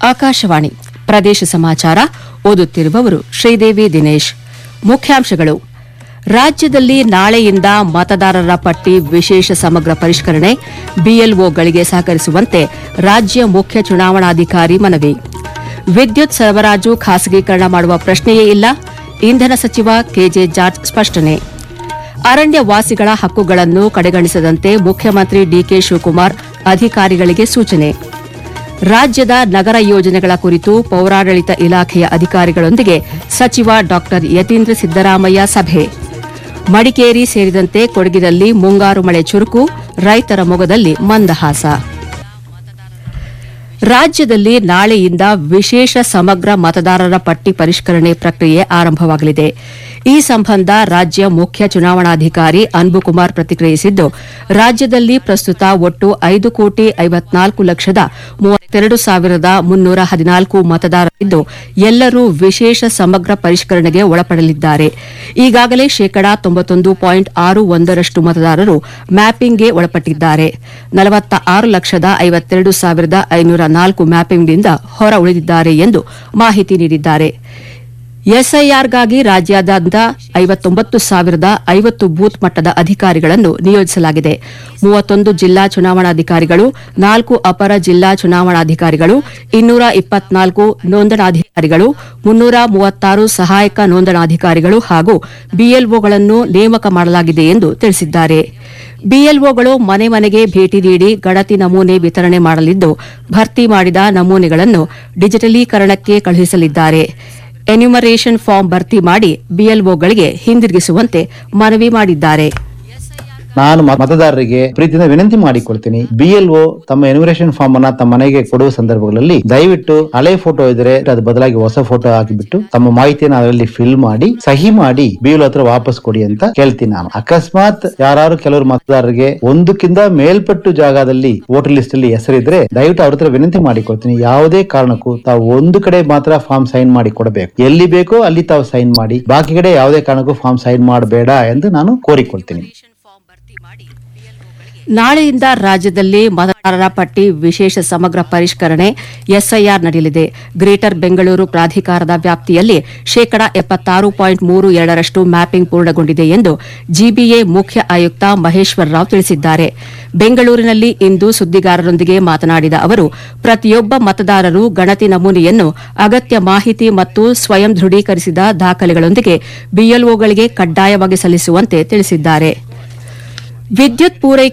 ಆಕಾಶವಾಣಿ ಪ್ರದೇಶ ಸಮಾಚಾರ ಓದುತ್ತಿರುವವರು ಶ್ರೀದೇವಿ ದಿನೇಶ್ ಮುಖ್ಯಾಂಶಗಳು ರಾಜ್ಯದಲ್ಲಿ ನಾಳೆಯಿಂದ ಮತದಾರರ ಪಟ್ಟಿ ವಿಶೇಷ ಸಮಗ್ರ ಪರಿಷ್ಕರಣೆ ಬಿಎಲ್ಒಗಳಿಗೆ ಸಹಕರಿಸುವಂತೆ ರಾಜ್ಯ ಮುಖ್ಯ ಚುನಾವಣಾಧಿಕಾರಿ ಮನವಿ ವಿದ್ಯುತ್ ಸರಬರಾಜು ಖಾಸಗೀಕರಣ ಮಾಡುವ ಪ್ರಶ್ನೆಯೇ ಇಲ್ಲ ಇಂಧನ ಸಚಿವ ಕೆಜೆ ಜಾರ್ಜ್ ಸ್ಪಷ್ಟನೆ ಅರಣ್ಯ ವಾಸಿಗಳ ಹಕ್ಕುಗಳನ್ನು ಕಡೆಗಣಿಸದಂತೆ ಮುಖ್ಯಮಂತ್ರಿ ಡಿಕೆ ಶಿವಕುಮಾರ್ ಅಧಿಕಾರಿಗಳಿಗೆ ಸೂಚನೆ ರಾಜ್ಯದ ನಗರ ಯೋಜನೆಗಳ ಕುರಿತು ಪೌರಾಡಳಿತ ಇಲಾಖೆಯ ಅಧಿಕಾರಿಗಳೊಂದಿಗೆ ಸಚಿವ ಡಾ ಯತೀಂದ್ರ ಸಿದ್ದರಾಮಯ್ಯ ಸಭೆ ಮಡಿಕೇರಿ ಸೇರಿದಂತೆ ಕೊಡಗಿನಲ್ಲಿ ಮುಂಗಾರು ಮಳೆ ಚುರುಕು ರೈತರ ಮೊಗದಲ್ಲಿ ಮಂದಹಾಸ ರಾಜ್ಯದಲ್ಲಿ ನಾಳೆಯಿಂದ ವಿಶೇಷ ಸಮಗ್ರ ಮತದಾರರ ಪಟ್ಟಿ ಪರಿಷ್ಕರಣೆ ಪ್ರಕ್ರಿಯೆ ಆರಂಭವಾಗಲಿದೆ ಈ ಸಂಬಂಧ ರಾಜ್ಯ ಮುಖ್ಯ ಚುನಾವಣಾಧಿಕಾರಿ ಅನ್ಬುಕುಮಾರ್ ಪ್ರತಿಕ್ರಿಯಿಸಿದ್ದು ರಾಜ್ಯದಲ್ಲಿ ಪ್ರಸ್ತುತ ಒಟ್ಟು ಐದು ಕೋಟಿ ಐವತ್ನಾಲ್ಕು ಲಕ್ಷದ ಮೂವತ್ತೆರಡು ಸಾವಿರದ ಮುನ್ನೂರ ಹದಿನಾಲ್ಕು ಮತದಾರರಿದ್ದು ಎಲ್ಲರೂ ವಿಶೇಷ ಸಮಗ್ರ ಪರಿಷ್ಕರಣೆಗೆ ಒಳಪಡಲಿದ್ದಾರೆ ಈಗಾಗಲೇ ಶೇಕಡಾ ತೊಂಬತ್ತೊಂದು ಪಾಯಿಂಟ್ ಆರು ಒಂದರಷ್ಟು ಮತದಾರರು ಮ್ಯಾಪಿಂಗ್ಗೆ ಒಳಪಟ್ಟಿದ್ದಾರೆ ನಲವತ್ತ ಆರು ಲಕ್ಷದ ಐವತ್ತೆರಡು ಸಾವಿರದ ಐನೂರ ನಾಲ್ಕು ಮ್ಯಾಪಿಂಗ್ನಿಂದ ಹೊರ ಉಳಿದಿದ್ದಾರೆ ಎಂದು ಮಾಹಿತಿ ನೀಡಿದ್ದಾರೆ ಎಸ್ಐಆರ್ಗಾಗಿ ರಾಜ್ಯಾದ್ಯಂತ ಐವತ್ತೊಂಬತ್ತು ಸಾವಿರದ ಐವತ್ತು ಬೂತ್ ಮಟ್ಟದ ಅಧಿಕಾರಿಗಳನ್ನು ನಿಯೋಜಿಸಲಾಗಿದೆ ಮೂವತ್ತೊಂದು ಜಿಲ್ಲಾ ಚುನಾವಣಾಧಿಕಾರಿಗಳು ನಾಲ್ಕು ಅಪರ ಜಿಲ್ಲಾ ಚುನಾವಣಾಧಿಕಾರಿಗಳು ಇನ್ನೂರ ಇಪ್ಪತ್ನಾಲ್ಕು ನೋಂದಣಾಧಿಕಾರಿಗಳು ಮುನ್ನೂರ ಮೂವತ್ತಾರು ಸಹಾಯಕ ನೋಂದಣಾಧಿಕಾರಿಗಳು ಹಾಗೂ ಬಿಎಲ್ಒಗಳನ್ನು ನೇಮಕ ಮಾಡಲಾಗಿದೆ ಎಂದು ತಿಳಿಸಿದ್ದಾರೆ ಬಿಎಲ್ಒಗಳು ಮನೆ ಮನೆಗೆ ಭೇಟಿ ನೀಡಿ ಗಣತಿ ನಮೂನೆ ವಿತರಣೆ ಮಾಡಲಿದ್ದು ಭರ್ತಿ ಮಾಡಿದ ನಮೂನೆಗಳನ್ನು ಡಿಜಿಟಲೀಕರಣಕ್ಕೆ ಕಳುಹಿಸಲಿದ್ದಾರೆ ಎನ್ಯುಮರೇಷನ್ ಫಾರ್ಮ್ ಭರ್ತಿ ಮಾಡಿ ಬಿಎಲ್ಒಗಳಿಗೆ ಹಿಂದಿರುಗಿಸುವಂತೆ ಮನವಿ ಮಾಡಿದ್ದಾರೆ ನಾನು ಮ- ಮತದಾರರಿಗೆ ಪ್ರೀತಿಯಿಂದ ವಿನಂತಿ ಮಾಡಿಕೊಳ್ತೀನಿ ಬಿಎಲ್ಒ ತಮ್ಮ ಎನ್ಯುಮರೇಷನ್ ಫಾರ್ಮ್ ಅನ್ನ ತಮ್ಮ ಮನೆಗೆ ಕೊಡುವ ಸಂದರ್ಭಗಳಲ್ಲಿ ದಯವಿಟ್ಟು ಹಳೆ ಫೋಟೋ ಇದ್ರೆ ಅದು ಬದಲಾಗಿ ಹೊಸ ಫೋಟೋ ಹಾಕಿಬಿಟ್ಟು ತಮ್ಮ ಮಾಹಿತಿಯನ್ನು ಅದರಲ್ಲಿ ಫಿಲ್ ಮಾಡಿ ಸಹಿ ಮಾಡಿ ಬಿಎಲ್ಒ ಹತ್ರ ವಾಪಸ್ ಕೊಡಿ ಅಂತ ಕೇಳ್ತೀನಿ ನಾನು ಅಕಸ್ಮಾತ್ ಯಾರು ಕೆಲವರು ಮತದಾರರಿಗೆ ಒಂದಕ್ಕಿಂತ ಮೇಲ್ಪಟ್ಟು ಜಾಗದಲ್ಲಿ ವೋಟರ್ ಲಿಸ್ಟ್ ಅಲ್ಲಿ ಹೆಸರಿದ್ರೆ ದಯವಿಟ್ಟು ಅವ್ರ ಹತ್ರ ವಿನಂತಿ ಮಾಡಿಕೊಳ್ತೀನಿ ಯಾವುದೇ ಕಾರಣಕ್ಕೂ ತಾವು ಒಂದು ಕಡೆ ಮಾತ್ರ ಫಾರ್ಮ್ ಸೈನ್ ಮಾಡಿ ಕೊಡಬೇಕು ಎಲ್ಲಿ ಬೇಕೋ ಅಲ್ಲಿ ತಾವು ಸೈನ್ ಮಾಡಿ ಬಾಕಿ ಕಡೆ ಯಾವುದೇ ಕಾರಣಕ್ಕೂ ಫಾರ್ಮ್ ಸೈನ್ ಮಾಡಬೇಡ ಎಂದು ನಾನು ಕೋರಿಕೊಳ್ತೀನಿ ನಾಳೆಯಿಂದ ರಾಜ್ಯದಲ್ಲಿ ಮತದಾರರ ಪಟ್ಟಿ ವಿಶೇಷ ಸಮಗ್ರ ಪರಿಷ್ಕರಣೆ ಎಸ್ಐಆರ್ ನಡೆಯಲಿದೆ ಗ್ರೇಟರ್ ಬೆಂಗಳೂರು ಪ್ರಾಧಿಕಾರದ ವ್ಯಾಪ್ತಿಯಲ್ಲಿ ಶೇಕಡಾ ಎಪ್ಪತ್ತಾರು ಪಾಯಿಂಟ್ ಮೂರು ಎರಡರಷ್ಟು ಮ್ಯಾಪಿಂಗ್ ಪೂರ್ಣಗೊಂಡಿದೆ ಎಂದು ಜಿಬಿಎ ಮುಖ್ಯ ಆಯುಕ್ತ ಮಹೇಶ್ವರ್ ರಾವ್ ತಿಳಿಸಿದ್ದಾರೆ ಬೆಂಗಳೂರಿನಲ್ಲಿ ಇಂದು ಸುದ್ದಿಗಾರರೊಂದಿಗೆ ಮಾತನಾಡಿದ ಅವರು ಪ್ರತಿಯೊಬ್ಬ ಮತದಾರರು ಗಣತಿ ನಮೂನೆಯನ್ನು ಅಗತ್ಯ ಮಾಹಿತಿ ಮತ್ತು ಸ್ವಯಂ ದೃಢೀಕರಿಸಿದ ದಾಖಲೆಗಳೊಂದಿಗೆ ಬಿಎಲ್ಒಗಳಿಗೆ ಕಡ್ಡಾಯವಾಗಿ ಸಲ್ಲಿಸುವಂತೆ ತಿಳಿಸಿದ್ದಾರೆ ವಿದ್ಯುತ್ ಪೂರೈಕೆ